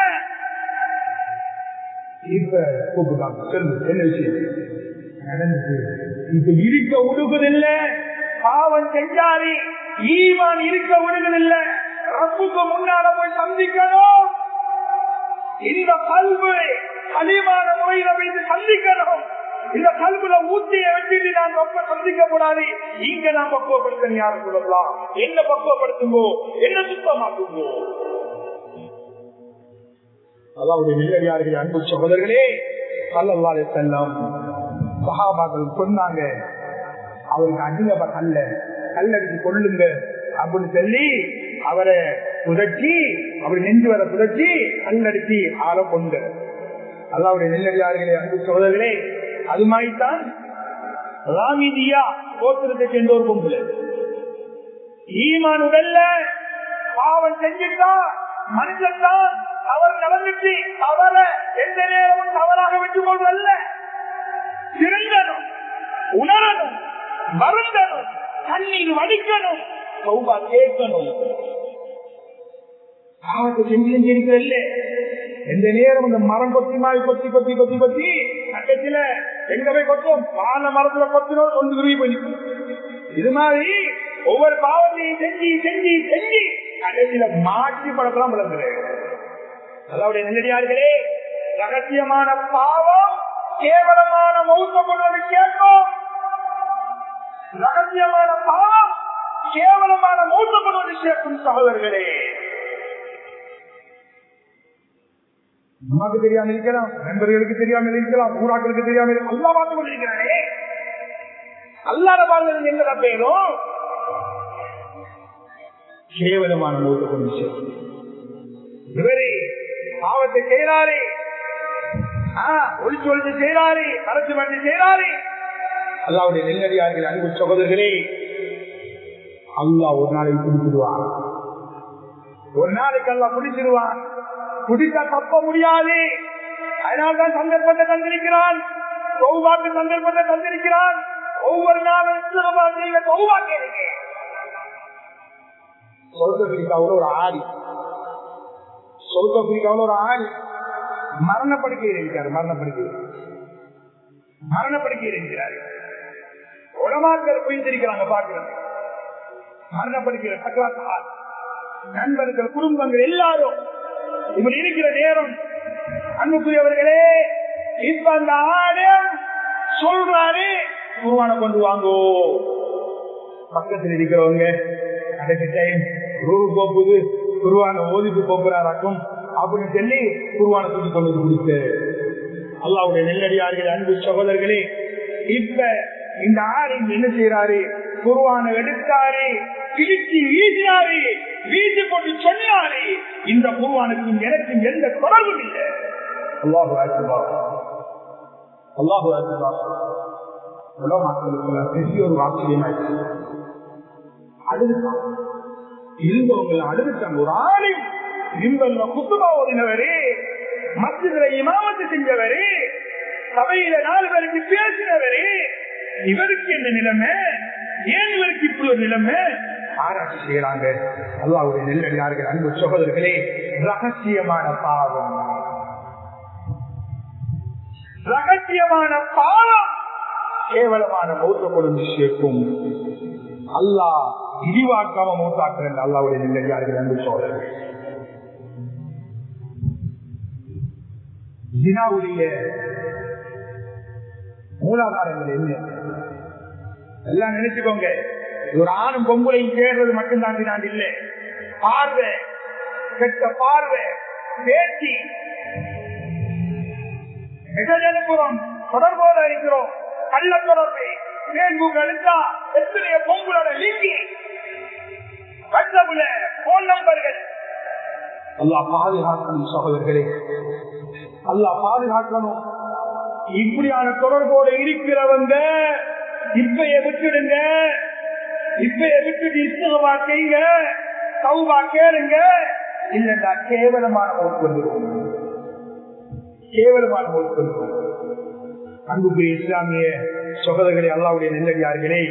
இப்ப கூப்பிடுறாங்க சொல்லு என்ன விஷயம் நடந்துச்சு இப்ப இருக்க உடுகுதில்ல பாவம் செஞ்சாரி ஈமான் இருக்க உடுகுதில்ல ரப்புக்கு முன்னால போய் சந்திக்கணும் இந்த கல்வி களிமான முறையில வைத்து சந்திக்கணும் இந்த கல்வில ஊத்திய வச்சுட்டு நான் ரொம்ப சந்திக்க கூடாது இங்க நான் பக்குவப்படுத்த யாரும் சொல்லலாம் என்ன பக்குவப்படுத்துங்கோ என்ன சுத்தமாக்குங்கோ அதாவது நிலையார்கள் அன்பு சகோதரர்களே கல்லல்லாலே செல்லம் சகாபாக்கள் சொன்னாங்க அவருக்கு அடிலப கல்ல கல்லடிச்சு கொள்ளுங்க அப்படின்னு சொல்லி அவரை புதச்சி அப்படி நெஞ்சு வர புதச்சி கல்லடிச்சு ஆள கொண்டு அல்லாவுடைய நெல்லடியார்களே அன்பு சோதர்களே அது மாதிரிதான் ராமிதியா கோத்திரத்தை சேர்ந்த ஒரு பொம்புல ஈமான் உடல்ல பாவம் செஞ்சுட்டா மனுஷன் தான் அவர் நடந்துச்சு அவர எந்த நேரமும் தவறாக விட்டுக் கொள்வதல்ல திருந்தனும் உணரணும் வருந்தனும் தண்ணீர் வடிக்கணும் சௌபா கேட்கணும் பாவத்தை செஞ்சு செஞ்சிருக்கிறல்ல எந்த நேரம் இந்த மரம் கொத்தி மாதிரி கொத்தி கொத்தி கொத்தி கொத்தி பக்கத்துல எங்க போய் கொத்தும் பால மரத்துல கொத்தினோம் கொண்டு குருவி போய் இது மாதிரி ஒவ்வொரு பாவத்தையும் செஞ்சு செஞ்சு செஞ்சு கடைசியில மாற்றி படத்தெல்லாம் விளங்குது அதாவது நெல்லடியார்களே ரகசியமான பாவம் கேவலமான மௌத்த கொண்டு கேட்கும் ரகசியமான பாவம் கேவலமான மௌத்த கொண்டு சேர்க்கும் சகோதரர்களே நமக்கு தெரியாம இருக்கலாம் நண்பர்களுக்கு தெரியாம இருக்கலாம் ஊராக்களுக்கு தெரியாம இருக்கலாம் அல்லா பார்த்து கொண்டிருக்கிறானே அல்லாத வாழ்ந்தது எங்க தப்பேனும் கேவலமான மூத்த கொண்டு இவரே பாவத்தை செய்யறாரே ஒளிச்சு ஒளிச்சு செய்யறாரே அரசு பண்ணி செய்யறாரே அல்லாவுடைய நெல்லடியார்கள் அன்பு சகோதரர்களே அல்லா ஒரு நாளைக்கு பிடிச்சிடுவான் ஒரு நாளைக்கு அல்லா பிடிச்சிடுவான் குடிக்க தப்ப முடியாது அதனால்தான் சந்தர்ப்பத்தை தந்திருக்கிறான் சௌபாக்கு சந்தர்ப்பத்தை தந்திருக்கிறான் ஒவ்வொரு நாளும் நீங்க சௌபா கேளுங்க சொல்றதுக்கு ஒரு ஆடி சவுத் ஆப்பிரிக்காவில் ஒரு ஆள் மரணப்படுக்கையில் இருக்கிறார் மரணப்படுக்கையில் மரணப்படுக்கையில் இருக்கிறார் உலமாக்கள் போயிருக்கிறாங்க பாக்குறது மரணப்படுக்கையில் சக்கராத்த ஆள் நண்பர்கள் குடும்பங்கள் எல்லாரும் இப்படி இருக்கிற நேரம் அன்புக்குரியவர்களே இப்ப அந்த ஆலயம் சொல்றாரு குருவான கொண்டு வாங்கோ பக்கத்தில் இருக்கிறவங்க கடைசி டைம் ரூரு போகுது குருவான ஓதிட்டு போகிறாராக்கும் அப்படின்னு சொல்லி குருவான தூக்கி கொண்டு வந்து கொடுத்து அல்லாவுடைய நெல்லடியார்கள் அன்பு சகோதரர்களே இப்ப இந்த ஆலிம் என்ன செய்யறாரு குருவான எடுத்தாரு கிழிச்சு வீசினாரு வீசி கொண்டு சொன்னாரு இந்த குருவானுக்கும் எனக்கும் எந்த தொடர்பும் இல்லை அல்லாஹு அக்பர் அல்லாஹு அக்பர் உலக மக்களுக்கு பெரிய ஒரு ஆச்சரியமாயிடுச்சு அழுதுட்டாங்க இருந்தவங்க அழுதுட்டாங்க ஒரு ஆளும் இவங்க குத்துபா ஓதினவரு மத்தியில இமாமத்து செஞ்சவரு சபையில நாலு பேருக்கு பேசினவரு இவருக்கு என்ன நிலைமை ஏன் இவருக்கு இப்படி ஒரு நிலைமை ஆராய்ச்சி செய்யறாங்க அல்லாவுடைய நெல்லடியார்கள் அன்பு சகோதரர்களே ரகசியமான பாவம் ரகசியமான பாவம் கேவலமான மௌத்த கொண்டு சேர்க்கும் அல்லாஹ் இடிவாக்காம மௌத்தாக்குறேன் அல்லாவுடைய நெல்லடியார்கள் அன்பு சகோதரர்கள் ஜினாவுடைய மூலாதாரங்கள் என்ன எல்லாம் நினைச்சுக்கோங்க ஒரு ஆணும் பொங்கலையும் சேர்றது மட்டும்தான் தினாண்டு இல்லை பார்வை கெட்ட பார்வை பேச்சு மிகஜனபுரம் தொடர்போட இருக்கிறோம் கள்ள தொடர்பு பேஸ்புக் எடுத்தா எத்தனைய பொங்கலோட லிங்கி வாட்ஸ்அப்ல போன் நம்பர்கள் அல்லா பாதுகாக்கணும் சகோதரர்களே அல்லா பாதுகாக்கணும் இப்படியான தொடர்போடு இருக்கிறவங்க இப்பய விட்டுடுங்க இப்பய விட்டுட்டு இஸ்லமா செய்யுங்க சௌபா கேளுங்க இல்லைன்னா கேவலமான மௌத்து வந்துடும் கேவலமான மௌத்து வந்துடும் அன்புக்குரிய இஸ்லாமிய சகோதரர்களே அல்லாவுடைய நெல்லடியார்களே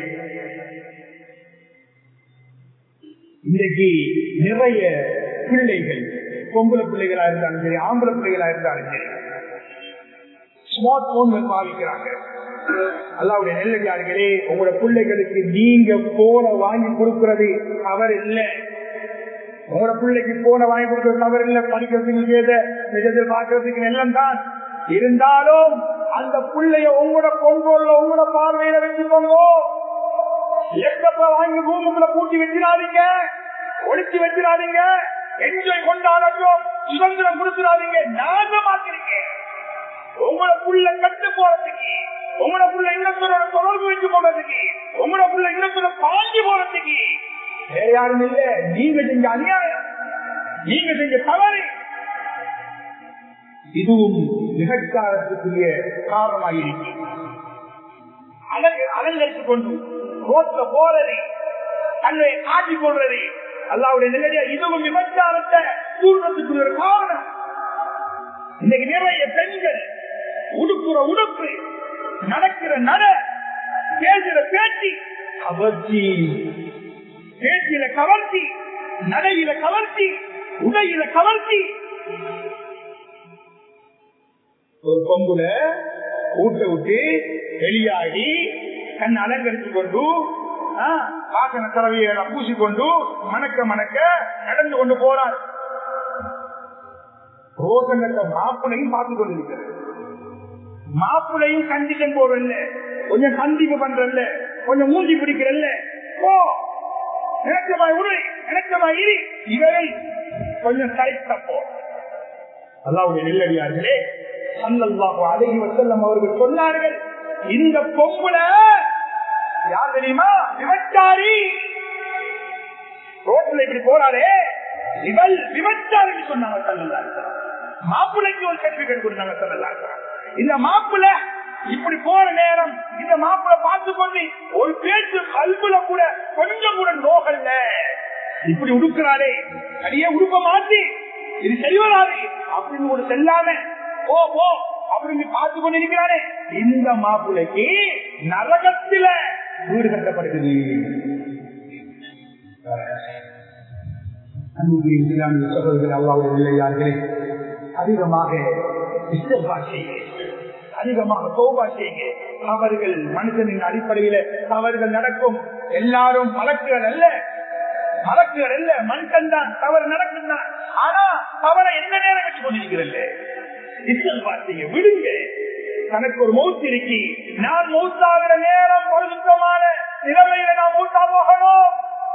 இன்றைக்கு நிறைய பிள்ளைகள் பொம்பளை பிள்ளைகளா இருந்தாலும் சரி ஆம்பளை பிள்ளைகளா இருந்தாலும் சரி ஸ்மார்ட் போன்கள் பாவிக்கிறாங்க அல்லாவுடைய நெல்லடியார்களே உங்களோட பிள்ளைகளுக்கு நீங்க போன வாங்கி கொடுக்கறது அவர் இல்லை உங்களோட பிள்ளைக்கு போன வாங்கி கொடுக்கறது தவறு இல்லை படிக்கிறதுக்கு ஏத நிஜத்தில் பார்க்கறதுக்கு எல்லாம் தான் இருந்தாலும் அந்த பிள்ளைய உங்களோட கொண்டோல்ல உங்களோட பார்வையில வச்சுக்கோங்க லேப்டாப்ல வாங்கி ரூமுக்குள்ள பூட்டி வச்சிடாதீங்க ஒழிச்சு வச்சிடாதீங்க என்ஜாய் கொண்டாடட்டும் சுதந்திரம் கொடுத்துடாதீங்க நாசமாக்குறீங்க உங்களோட புள்ள கட்டு போறதுக்கு உங்களோட புள்ள இன்னத்தோட தொடர்பு வச்சு போறதுக்கு உங்களோட புள்ள இன்னத்தோட பாஞ்சி போறதுக்கு வேற யாரும் இல்ல நீங்க செஞ்ச அநியாயம் நீங்க செஞ்ச தவறு இதுவும் நிகழ்காலத்துக்குரிய காரணமாக இருக்கு அலங்கு அலங்கரித்துக் கொண்டு ரோட்ல போறது தன்னை காட்டிக் கொள்றது அல்லாவுடைய நிலையா இதுவும் விபச்சாரத்தை தூண்டுறதுக்குரிய ஒரு காரணம் இன்னைக்கு நிறைய பெண்கள் உடுப்புற உடுப்பு நடக்கிற நட பேசுற பேச்சு கவர்ச்சி பேச்சில கவர்ச்சி நடையில கவர்ச்சி உடையில கவர்ச்சி ஒரு கொம்புல ஊட்ட விட்டு வெளியாகி கண் அலங்கரித்து கொண்டு வாசன கலவையை பூசிக்கொண்டு மணக்க மணக்க நடந்து கொண்டு போறார் ரோசங்கட்ட மாப்பிளையும் பார்த்து கொண்டிருக்கிறது மாப்பிளையும் கண்டிஷன் போடுறல்ல கொஞ்சம் சந்திப்பு பண்றல்ல கொஞ்சம் மூஞ்சி பிடிக்கிறல்ல ஓ நினைச்சமா உரு நினைச்சமா இரு இவரை கொஞ்சம் சரித்த போ அல்லாவுடைய நெல்லடியார்களே சல்லல்லாஹு அலைஹி வஸல்லம் அவர்கள் சொன்னார்கள் இந்த பொம்புல யார் தெரியுமா விபச்சாரி ரோட்ல இப்படி போறாரே இவள் விபச்சாரி சொன்னாங்க சல்லல்லாஹு மாப்பிள்ளைக்கு ஒரு சர்டிபிகேட் கொடுத்தாங்க சல்லல்லாஹு இந்த மாப்பிள்ள இப்படி போற நேரம் இந்த மாப்பிள்ள பார்த்து கொண்டு ஒரு பேச்சு கல்புல கூட கொஞ்சம் கூட நோகல்ல இப்படி உடுக்கிறாரே சரியா உடுப்ப மாத்தி இது செய்வராது அப்படின்னு ஒரு செல்லாம போ போ அப்படின்னு பார்த்து கொண்டிருக்கிறானே இந்த மாப்பிள்ளைக்கு நரகத்தில வீடு கட்டப்படுகிறது அன்புக்குரிய இஸ்லாமிய சகோதரர்கள் அல்லாவுடைய நிலையார்களே அதிகமாக இஸ்தபா செய்யுங்க அதிகமாக தோபா செய்யுங்க தவறுகள் மனுஷனின் அடிப்படையில தவறுகள் நடக்கும் எல்லாரும் வழக்குகள் அல்ல வழக்குகள் அல்ல மனுஷன் தான் தவறு நடக்கும் தான் ஆனா தவறை எந்த நேரம் வச்சு கொண்டிருக்கிறல்ல இஸ்தபா செய்ய விடுங்க தனக்கு ஒரு மௌத்து இருக்கி நான் மௌத்தாகிற நேரம் ஒரு சுத்தமான நிலைமையில நான் மௌத்தா போகணும்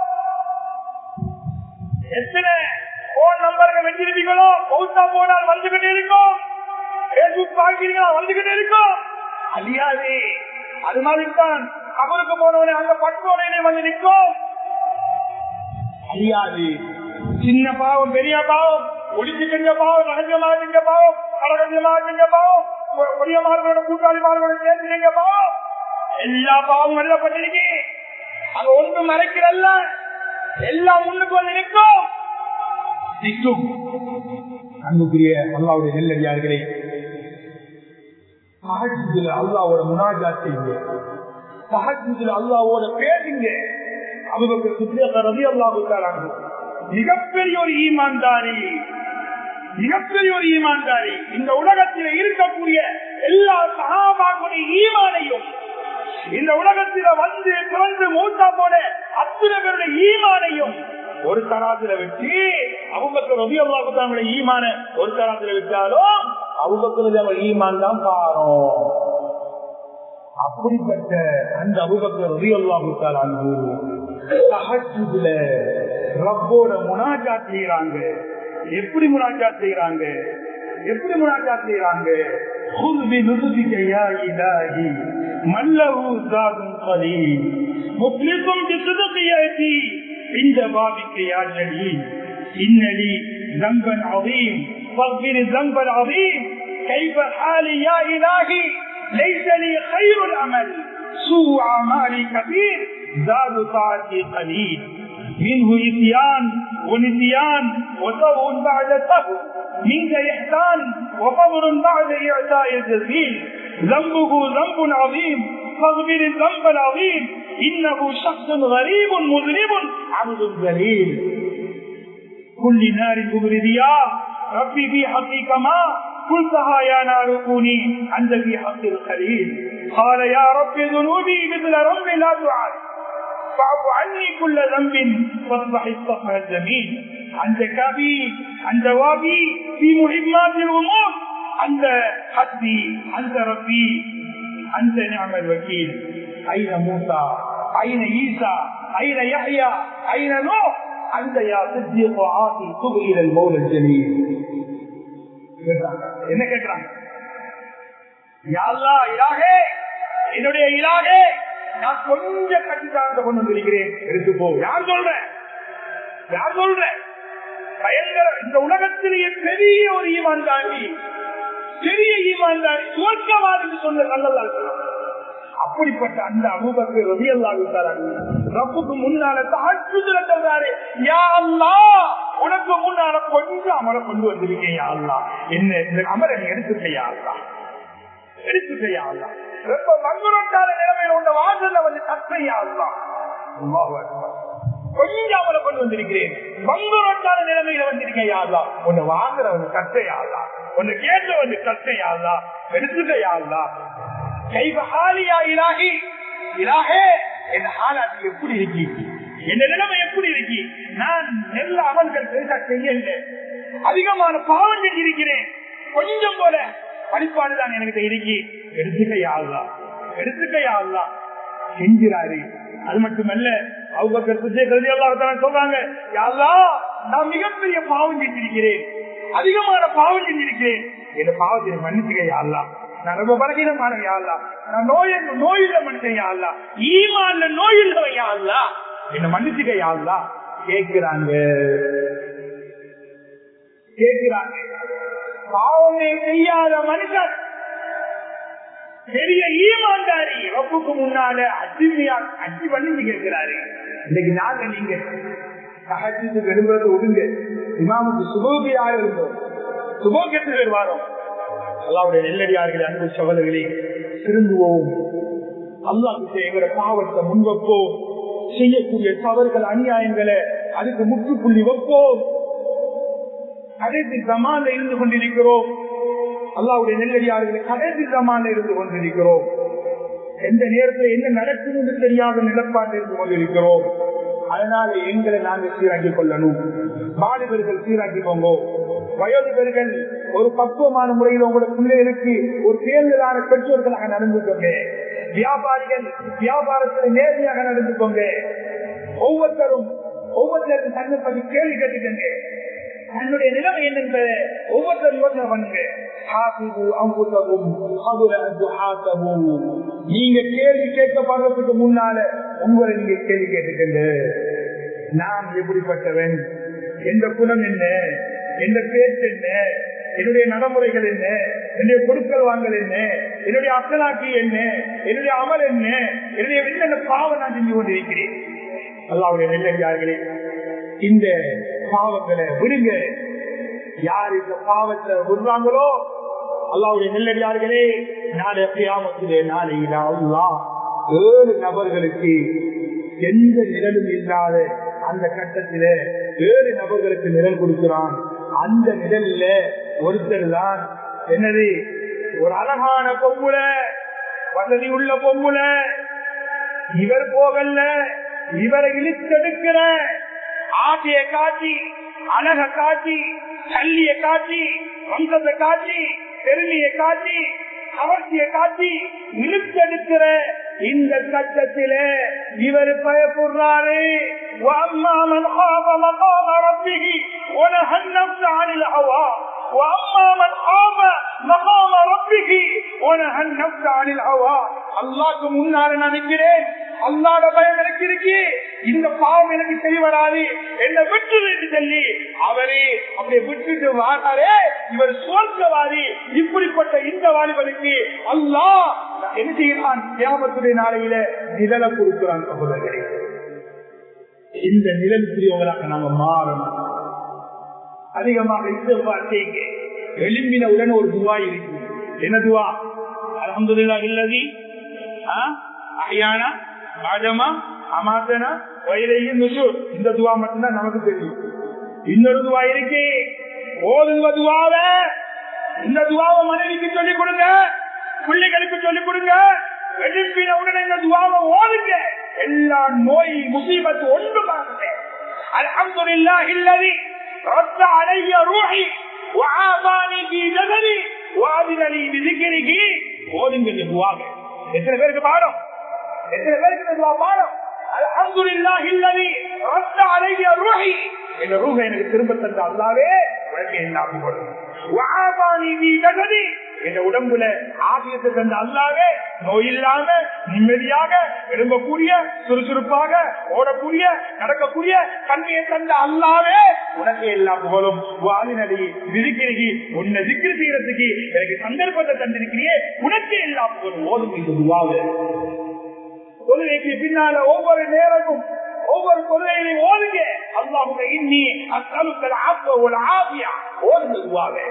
எத்தனை போன் நம்பர்கள் வச்சிருப்பீங்களோ மௌத்தா போனால் வந்துகிட்டு இருக்கும் பேஸ்புக் பார்க்கிறீங்களா வந்துகிட்டு இருக்கும் அழியாது அது மாதிரி தான் அவருக்கு போனவனே அங்க பட்டுவனே வந்து நிற்கும் அழியாது சின்ன பாவம் பெரிய பாவம் ஒளிச்சு செஞ்ச பாவம் ரகசியமாக செஞ்ச பாவம் கடகசியமாக செஞ்ச பாவம் கொடியமார்களோட கூட்டாளிமார்களோட சேர்ந்து செஞ்ச பாவம் எல்லா பாவமும் எழுதப்பட்டிருக்கு அங்க ஒன்றும் மறைக்கிறல்ல எல்லாம் முன்னுக்கு வந்து நிற்கும் நிற்கும் அன்புக்குரிய அல்லாவுடைய நெல்லடியார்களே சஹஜுல அல்லாவோட முனாஜா செய்யுங்க சஹஜுல அல்லாவோட பேசுங்க அவங்க ரவி அல்லாவுக்காராங்க மிகப்பெரிய ஒரு ஈமான்தாரி மிகப்பெரிய ஒரு ஈமான்தாரி இந்த உலகத்தில் இருக்கக்கூடிய எல்லா சகாபாக்களுடைய ஈமானையும் இந்த உலகத்தில வந்து பிறந்து மூத்தா போன அத்தனை பேருடைய ஈமானையும் ஒரு தராத்துல வச்சு அவங்க ரவி அல்லாவுடைய ஈமான ஒரு தராத்துல வச்சாலும் அவங்க ஈமான் தான் பாரும் அப்படிப்பட்ட அந்த அபுபக்கர் ரவி அல்லாவுத்தால் அன்பு சஹஜுல ரப்போட முனாஜா செய்யறாங்க எப்படி முனாஜா செய்யறாங்க எப்படி முனாஜா செய்யறாங்க خذ بنذبك يا إلهي من له زاد قليل مفلس بصدق يأتي عند بابك يا جليل إن لي ذنبا عظيم فاغفر الذنب العظيم كيف حالي يا إلهي ليس لي خير العمل سوء أعمالي كثير زاد طاعتي قليل منه إتيان ونسيان وسوء بعد سهو منك إحسان وفضل بعد إعطاء الجزيل ذنبه ذنب عظيم فاغفر الذنب العظيم إنه شخص غريب مذنب عبد ذليل كل نار مبرديا ربي في حقك ما قلتها يا نار كوني أنت في حق الخليل قال يا رب ذنوبي مثل رب لا تعاد فاعف عني كل ذنب واصبح الصفح الجميل أنت كافي أنت وابي في مهمات الأمور أنت حسبي أنت ربي أنت نعم الوكيل أين موسى أين عيسى أين يحيى أين نوح أنت يا صديق عاطي تب إلى المولى الجليل என்ன கேட்கிறாங்க இலாகே என்னுடைய இலாகே நான் கொஞ்சம் கட்டித்தாங்க கொண்டு வந்திருக்கிறேன் எடுத்து போ யார் சொல்றேன் யார் சொல்றேன் பயங்கர இந்த உலகத்திலேயே பெரிய ஒரு ஈமான் தாண்டி பெரிய ஈமான் தாண்டி சுவர்க்கவாதி சொன்ன நல்லதா அப்படிப்பட்ட அந்த அபூபக்கு ரவி ரப்புக்கு முன்னால தாழ்த்துதல சொல்றாரு யா அல்லா உனக்கு முன்னால கொஞ்சம் அமர கொண்டு வந்திருக்கேன் யா அல்லா என்ன இந்த அமர நீ எடுத்துக்கையா அல்லா எடுத்துக்கையா அல்லா ரொம்ப மங்குரட்டான நிலைமையில உள்ள வாசல்ல வந்து கத்தையா அல்லா கொஞ்சம் அமல கொண்டு வந்திருக்கிறேன் மங்குரட்டான நிலைமையில வந்திருக்கேன் யாருலா உன்னை வாங்குறவன் கத்தையாளா உன்னை கேட்டவன் கத்தையாளா எடுத்துக்கையாளா கைவஹாலியா இலாகி இலாகே என் ஹாலாத்து எப்படி இருக்கி என் நிலைமை எப்படி இருக்கி நான் நல்ல அமல்கள் பெருசா செய்யல அதிகமான பாவம் செஞ்சிருக்கிறேன் கொஞ்சம் போல படிப்பாடுதான் எனக்கு இருக்கி எடுத்துக்கையாளா எடுத்துக்கையாளா செஞ்சிறாரு அது மட்டுமல்ல அவங்க சொல்றாங்க நான் மிகப்பெரிய பாவம் செஞ்சிருக்கிறேன் அதிகமான பாவம் செஞ்சிருக்கிறேன் என் பாவத்தை மன்னிச்சுக்க யாழ்லாம் நான் ரொம்ப பலகீனமான யாழ்லா நான் நோய் நோயுள்ள மனுஷன் யாழ்லா ஈமான்ல நோயுள்ளவன் யாழ்லா என்ன மன்னிச்சுக்க யாழ்லா கேட்கிறாங்க கேட்கிறாங்க பாவமே செய்யாத மனுஷன் பெரிய ஈமான்தாரி ரப்புக்கு முன்னால அச்சுமையா அச்சு பண்ணி கேட்கிறாரு இன்னைக்கு நாங்க நீங்க சகஜத்துக்கு விரும்புறது விடுங்க இமாமுக்கு சுபோகியாக இருந்தோம் சுபோகத்தில் வருவாரோ அல்லாவுடைய நெல்லடியார்களே அன்பு சகோதரர்களே திரும்புவோம் அல்லாஹ் எங்களோட பாவத்தை முன்வைப்போம் செய்யக்கூடிய தவறுகள் அநியாயங்களை அதுக்கு முற்றுப்புள்ளி வைப்போம் கடைசி சமால இருந்து கொண்டிருக்கிறோம் அல்லாவுடைய நெல்லடியார்களை கடைசி சமால இருந்து கொண்டிருக்கிறோம் எந்த நேரத்தில் என்ன நடக்கும் என்று தெரியாத நிலப்பாட்டில் இருந்து கொண்டிருக்கிறோம் அதனால எங்களை நாங்கள் சீராக்கிக் கொள்ளணும் வாலிபர்கள் சீராக்கிக்கோங்க வயோதிபர்கள் ஒரு பக்குவமான முறையில் உங்களோட பிள்ளைகளுக்கு ஒரு தேர்தலான பெற்றோர்களாக நடந்துக்கோங்க வியாபாரிகள் வியாபாரத்தில் நேர்மையாக நடந்துக்கோங்க ஒவ்வொருத்தரும் ஒவ்வொருத்தரும் தன்னை பற்றி கேள்வி கேட்டுக்கங்க தன்னுடைய நிலைமை என்னென்பதை ஒவ்வொருத்தரும் யோசனை பண்ணுங்க நீங்க கேள்வி கேட்கப்படுறதுக்கு முன்னால உங்களை நீங்க கேள்வி கேட்டுக்கங்க நான் எப்படிப்பட்டவன் எந்த குணம் என்ன எந்த பேச்சு என்ன என்னுடைய நடைமுறைகள் என்ன என்னுடைய கொடுக்கல் வாங்கல் என்ன என்னுடைய அசலாக்கி என்ன என்னுடைய அமல் என்ன என்னுடைய என்னென்ன பாவம் நான் செஞ்சு கொண்டிருக்கிறேன் அல்லாவுடைய நெல்லடியார்களே இந்த பாவங்களை விடுங்க யார் இந்த பாவத்தை விடுறாங்களோ அல்லாவுடைய நெல்லடியார்களே நாளை கியாமத்திலே நாளையில அல்லா ஏழு நபர்களுக்கு எந்த நிழலும் இல்லாத அந்த கட்டத்தில ஏழு நபர்களுக்கு நிழல் கொடுக்கிறான் அந்த நிழல்ல ஒருத்தர் தான் என்னது ஒரு அழகான பொம்புல வசதி உள்ள பொம்புல இவர் போகல இவரை இழுத்தெடுக்கிற ஆட்டிய காட்சி அழக காட்சி கல்லிய காட்சி வம்சத்தை காட்சி பெருமையை காட்சி கவர்ச்சியை காட்சி இழுத்தெடுக்கிற இந்த கட்டத்தில இவர் பயப்படுறாரு وأما من خاف مقام ربه ونهى النفس عن الهوى وأما من خاف مقام ربه ونهى النفس عن الهوى அல்லாஹ்க்கு முன்னால நினைக்கிறேன் அல்லாட பயம் எனக்கு இருக்கு இந்த பாவம் எனக்கு தெரிய வராது என்ன விட்டு என்று சொல்லி அவரே அப்படியே விட்டுட்டு வாராரே இவர் சுவர்க்கவாதி இப்படிப்பட்ட இந்த வாலிபனுக்கு அல்லாஹ் என்ன செய்கிறான் கியாமத்துடைய நாளையில நிழலை கொடுக்கிறான் சகோதரர்களே இந்த நிழலுக்குரியவங்களாக நாம மாறணும் அதிகமாக இஸ்திஃபார் செய்யுங்க எழும்பின உடனே ஒரு துவா இருக்கு என்ன துவா அல்ஹம்துலில்லாஹ் இல்லதி அஹ்யானா பாஜமா அமாத்தனா வயலையும் நுசூர் இந்த துவா மட்டும்தான் நமக்கு தெரியும் இன்னொரு துவா இருக்கு ஓதுங்க துவாவ இந்த துவாவை மனைவிக்கு சொல்லிக் கொடுங்க பிள்ளைகளுக்கு சொல்லிக் கொடுங்க எழுப்பின உடனே இந்த துவாவை ஓதுங்க எல்லா நோய் முசீபத்து ஒன்று பாருங்க அல்ஹம்துலில்லாஹ் இல்லதி رد علي روحي وعافاني في جسدي وأذن لي بذكره ஓதுங்க இந்த துவாவை எத்தனை பேருக்கு பாடம் எத்தனை பேருக்கு இந்த துவா பாடம் அல்ஹம்துலில்லாஹ் இல்லதி رد علي روحي இந்த ரூஹ எனக்கு திரும்ப தந்த அல்லாவே உனக்கு என்ன ஆகி கொடுக்கும் وعافاني في جسدي இந்த உடம்புல ஆகியத்தை தந்த அல்லாவே நோய் இல்லாம நிம்மதியாக எழும்பக்கூடிய சுறுசுறுப்பாக ஓடக்கூடிய நடக்கக்கூடிய கண்மையை தந்த அல்லாவே உனக்கு எல்லா புகழும் வாலினடி விதிக்கிறி உன்னை திக்கிரி செய்யறதுக்கு எனக்கு சந்தர்ப்பத்தை தந்திருக்கிறியே உனக்கு எல்லா புகழும் ஓதும் இந்த துவாவு தொழுகைக்கு பின்னால ஒவ்வொரு நேரமும் ஒவ்வொரு தொழுகையிலையும் ஓதுங்க அல்லாஹுடைய இன்னி அத்தலுக்கள் ஆப்ப ஒரு ஆவியா ஓதுங்க துவாவே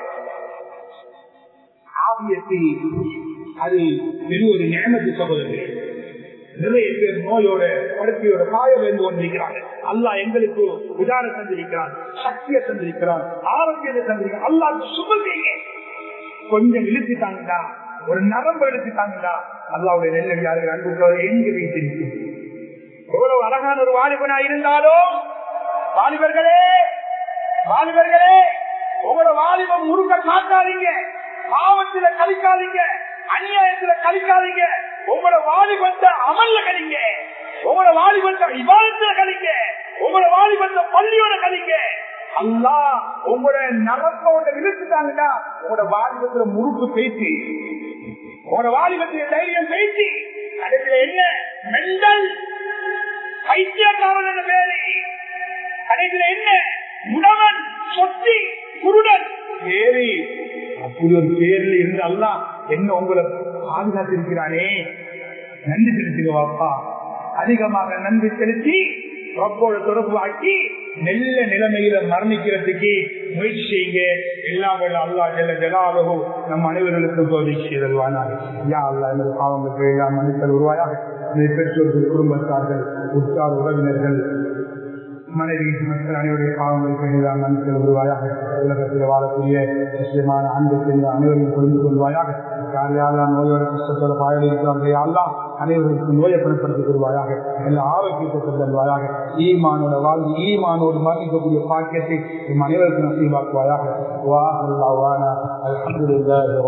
ஆவியத்தை அது பெரிய ஒரு ஞானத்து சகோதரர்கள் நிறைய பேர் நோயோட படுக்கையோட காயம் இருந்து கொண்டிருக்கிறாங்க அல்லாஹ் எங்களுக்கு உதாரணம் தந்திருக்கிறான் சக்தியை தந்திருக்கிறான் ஆரோக்கியத்தை தந்திருக்கிறான் அல்லாஹ் சுகத்தைங்க கொஞ்சம் இழுத்துட்டாங்கடா ஒரு நரம்பு இழுத்துட்டாங்கடா அல்லாவுடைய நெல்லடியார்கள் அன்புள்ளவரை எங்க வைத்திருக்கும் எவ்வளவு அழகான ஒரு வாலிபனா இருந்தாலும் வாலிபர்களே வாலிபர்களே உங்களோட வாலிபம் முருக காட்டாதீங்க பாவத்துல கழிக்காதீங்க அநியாயத்துல கழிக்காதீங்க உங்களோட வாலிபத்தை அமல்ல கழிங்க உங்களோட வாலிபத்தை விவாதத்துல கழிங்க உங்களோட வாலிபத்தை பள்ளியோட கழிங்க அல்லா உங்களோட நரப்போட விழுத்துட்டாங்கன்னா உங்களோட வாலிபத்துல முறுக்கு பேசி உங்களோட வாலிபத்துல தைரியம் பேசி கடைசியில என்ன மெண்டல் பைத்தியக்காரன் பேரு கடைசியில என்ன முடவன் சொத்தி குருடன் பேரு அப்படி ஒரு பேர்ல இருந்தா என்ன உங்களை பாதுகாத்திருக்கிறானே நன்றி செலுத்துவாப்பா அதிகமாக நன்றி செலுத்தி ரப்போட தொடர்பு ஆக்கி நெல்ல நிலைமையில மரணிக்கிறதுக்கு முயற்சி செய்யுங்க எல்லாம் வல்ல அல்லா ஜெல ஜலாலகோ நம் அனைவர்களுக்கும் தோல்வி செய்தல்வானார் யா அல்லா எனது பாவங்களுக்கு எல்லாம் மன்னித்தல் உருவாயாக பெற்றோர்கள் குடும்பத்தார்கள் உற்றார் உறவினர்கள் மனைவி மக்கள் அனைவருடைய பாவங்கள் கணிதான் நன்மைகள் உருவாயாக உலகத்தில் வாழக்கூடிய முஸ்லிமான அன்பு சென்ற அனைவரையும் புரிந்து கொள்வாயாக யார் யாரெல்லாம் நோயோட கஷ்டத்தோட பாயல் இருக்கிறார்கள் அல்லா அனைவருக்கும் நோயை குணப்படுத்தி கொள்வாயாக எல்லா ஆரோக்கியத்தை தருவாயாக ஈமானோட வாழ்வு ஈமானோடு மரணிக்கக்கூடிய பாக்கியத்தை நம் அனைவருக்கும் நசீவாக்குவாயாக வா அல்லாவான அல்ஹம்துலில்லாஹி